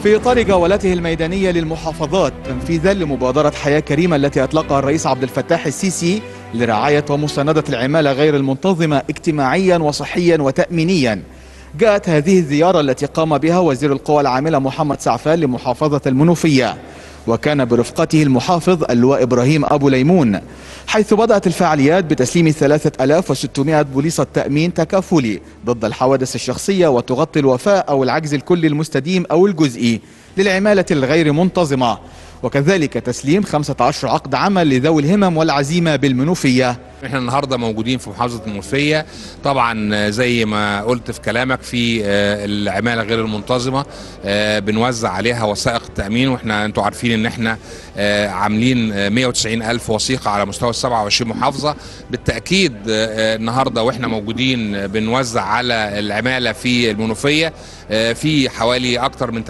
في إطار جولته الميدانية للمحافظات تنفيذا لمبادرة حياة كريمة التي أطلقها الرئيس عبد الفتاح السيسي لرعاية ومساندة العمالة غير المنتظمة اجتماعيا وصحيا وتأمينيا جاءت هذه الزيارة التي قام بها وزير القوى العاملة محمد سعفان لمحافظة المنوفية وكان برفقته المحافظ اللواء إبراهيم أبو ليمون حيث بدأت الفعاليات بتسليم 3600 بوليصة تأمين تكافلي ضد الحوادث الشخصية وتغطي الوفاء أو العجز الكلي المستديم أو الجزئي للعمالة الغير منتظمة وكذلك تسليم 15 عقد عمل لذوي الهمم والعزيمة بالمنوفية احنا النهارده موجودين في محافظه المنوفيه طبعا زي ما قلت في كلامك في العماله غير المنتظمه بنوزع عليها وثائق التامين واحنا انتوا عارفين ان احنا عاملين 190 الف وثيقه على مستوى ال 27 محافظه بالتاكيد النهارده واحنا موجودين بنوزع على العماله في المنوفيه في حوالي اكتر من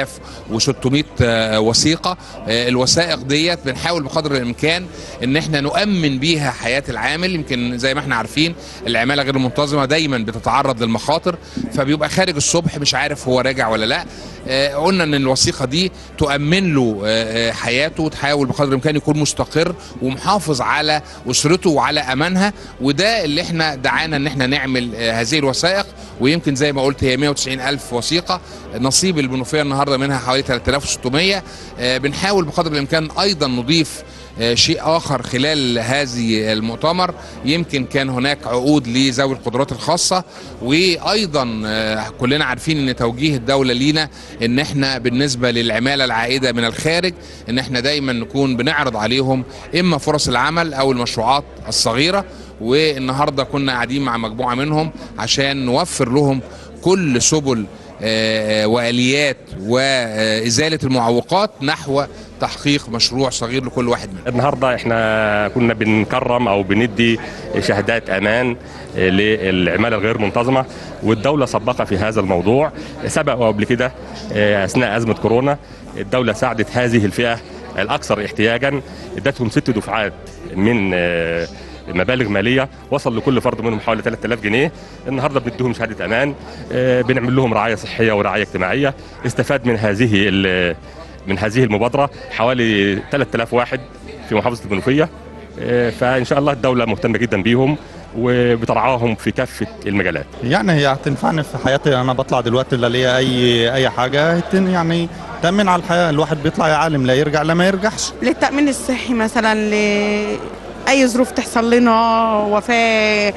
3600 وثيقه الوثائق ديت بنحاول بقدر الامكان ان احنا نؤمن بيها حياه العامل يمكن زي ما احنا عارفين العماله غير المنتظمه دايما بتتعرض للمخاطر فبيبقى خارج الصبح مش عارف هو راجع ولا لا قلنا ان الوثيقه دي تؤمن له حياته وتحاول بقدر الامكان يكون مستقر ومحافظ على اسرته وعلى امانها وده اللي احنا دعانا ان احنا نعمل هذه الوثائق ويمكن زي ما قلت هي 190 الف وثيقه نصيب المنوفيه النهارده منها حوالي 3600 بنحاول بقدر الامكان ايضا نضيف شيء اخر خلال هذه المؤتمر يمكن كان هناك عقود لذوي القدرات الخاصه وايضا كلنا عارفين ان توجيه الدوله لينا ان احنا بالنسبه للعماله العائده من الخارج ان احنا دايما نكون بنعرض عليهم اما فرص العمل او المشروعات الصغيره والنهارده كنا قاعدين مع مجموعه منهم عشان نوفر لهم كل سبل واليات وازاله المعوقات نحو تحقيق مشروع صغير لكل واحد منهم النهارده احنا كنا بنكرم او بندي شهادات امان للعماله الغير منتظمه والدوله سبقه في هذا الموضوع سبق قبل كده اثناء ازمه كورونا الدوله ساعدت هذه الفئه الاكثر احتياجا ادتهم ست دفعات من مبالغ ماليه وصل لكل فرد منهم حوالي 3000 جنيه النهارده بنديهم شهاده امان بنعمل لهم رعايه صحيه ورعايه اجتماعيه استفاد من هذه من هذه المبادره حوالي 3000 واحد في محافظه المنوفيه فان شاء الله الدوله مهتمه جدا بيهم وبترعاهم في كافه المجالات يعني هي هتنفعني في حياتي انا بطلع دلوقتي لا ليا اي اي حاجه يعني تامين على الحياه الواحد بيطلع يعلم لا يرجع لا ما يرجعش للتامين الصحي مثلا ل اي ظروف تحصل لنا وفاه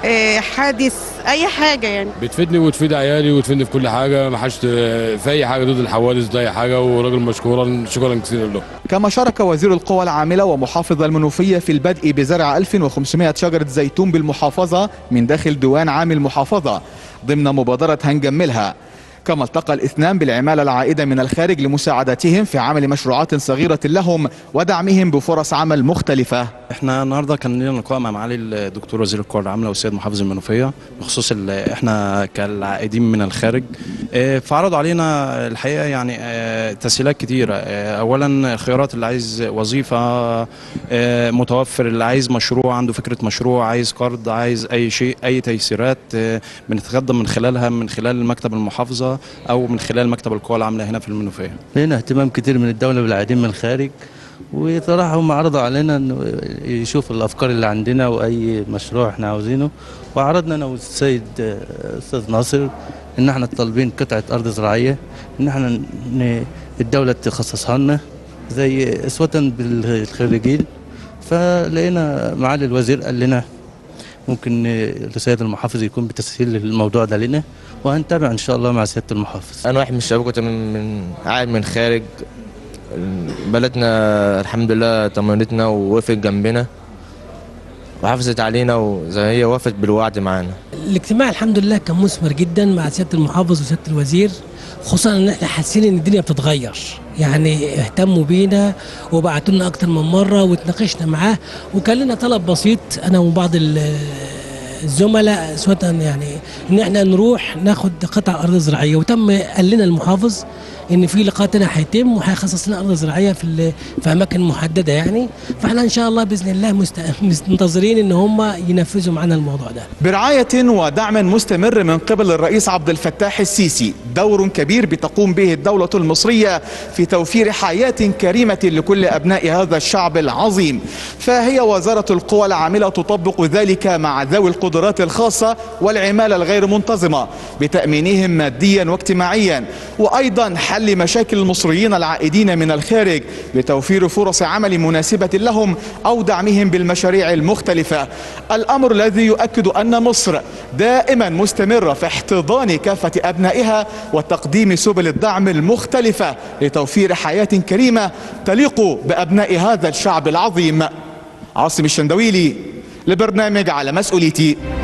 حادث اي حاجه يعني بتفيدني وتفيد عيالي وتفيدني في كل حاجه ما حدش في اي حاجه ضد الحوادث ده اي حاجه وراجل مشكورا شكرا كثيرا له كما شارك وزير القوى العامله ومحافظ المنوفيه في البدء بزرع 1500 شجره زيتون بالمحافظه من داخل ديوان عام المحافظه ضمن مبادره هنجملها كما التقى الاثنان بالعمالة العائدة من الخارج لمساعدتهم في عمل مشروعات صغيرة لهم ودعمهم بفرص عمل مختلفة احنا النهارده كان لنا لقاء مع معالي الدكتور وزير القوى العامله والسيد محافظ المنوفيه بخصوص احنا كالعائدين من الخارج اه فعرضوا علينا الحقيقه يعني اه تسهيلات كتيره اه اولا الخيارات اللي عايز وظيفه متوفر اللي عايز مشروع عنده فكره مشروع عايز قرض عايز اي شيء اي تيسيرات بنتقدم من خلالها من خلال مكتب المحافظه او من خلال مكتب القوى العامله هنا في المنوفيه لنا اهتمام كتير من الدوله بالعائدين من الخارج وصراحة هم عرضوا علينا انه يشوف الافكار اللي عندنا واي مشروع احنا عاوزينه وعرضنا انا والسيد استاذ ناصر ان احنا طالبين قطعة ارض زراعية ان احنا الدولة تخصصها لنا زي اسوة بالخريجين فلقينا معالي الوزير قال لنا ممكن السيد المحافظ يكون بتسهيل الموضوع ده لنا وهنتابع ان شاء الله مع سياده المحافظ انا واحد من الشباب كنت من, من قاعد من خارج بلدنا الحمد لله طمنتنا ووقفت جنبنا وحافظت علينا وزي هي وقفت بالوعد معانا الاجتماع الحمد لله كان مثمر جدا مع سياده المحافظ وسياده الوزير خصوصا ان احنا حاسين ان الدنيا بتتغير يعني اهتموا بينا وبعتوا لنا اكتر من مره واتناقشنا معاه وكان لنا طلب بسيط انا وبعض الزملاء سواء يعني ان احنا نروح ناخد قطع ارض زراعيه وتم قال لنا المحافظ ان في لقاء تاني هيتم وهيخصص لنا ارض زراعيه في ال- في اماكن محدده يعني فاحنا ان شاء الله باذن الله مست- منتظرين ان هم ينفذوا معانا الموضوع ده برعاية ودعم مستمر من قبل الرئيس عبد الفتاح السيسي دور كبير بتقوم به الدولة المصرية في توفير حياة كريمة لكل أبناء هذا الشعب العظيم فهي وزارة القوى العاملة تطبق ذلك مع ذوي القدرات الخاصة والعمالة الغير منتظمة بتأمينهم ماديا واجتماعيا وأيضا حل مشاكل المصريين العائدين من الخارج بتوفير فرص عمل مناسبة لهم أو دعمهم بالمشاريع المختلفة الأمر الذي يؤكد أن مصر دائما مستمرة في احتضان كافة أبنائها وتقديم سبل الدعم المختلفة لتوفير حياة كريمة تليق بأبناء هذا الشعب العظيم عاصم الشندويلي لبرنامج على مسؤوليتي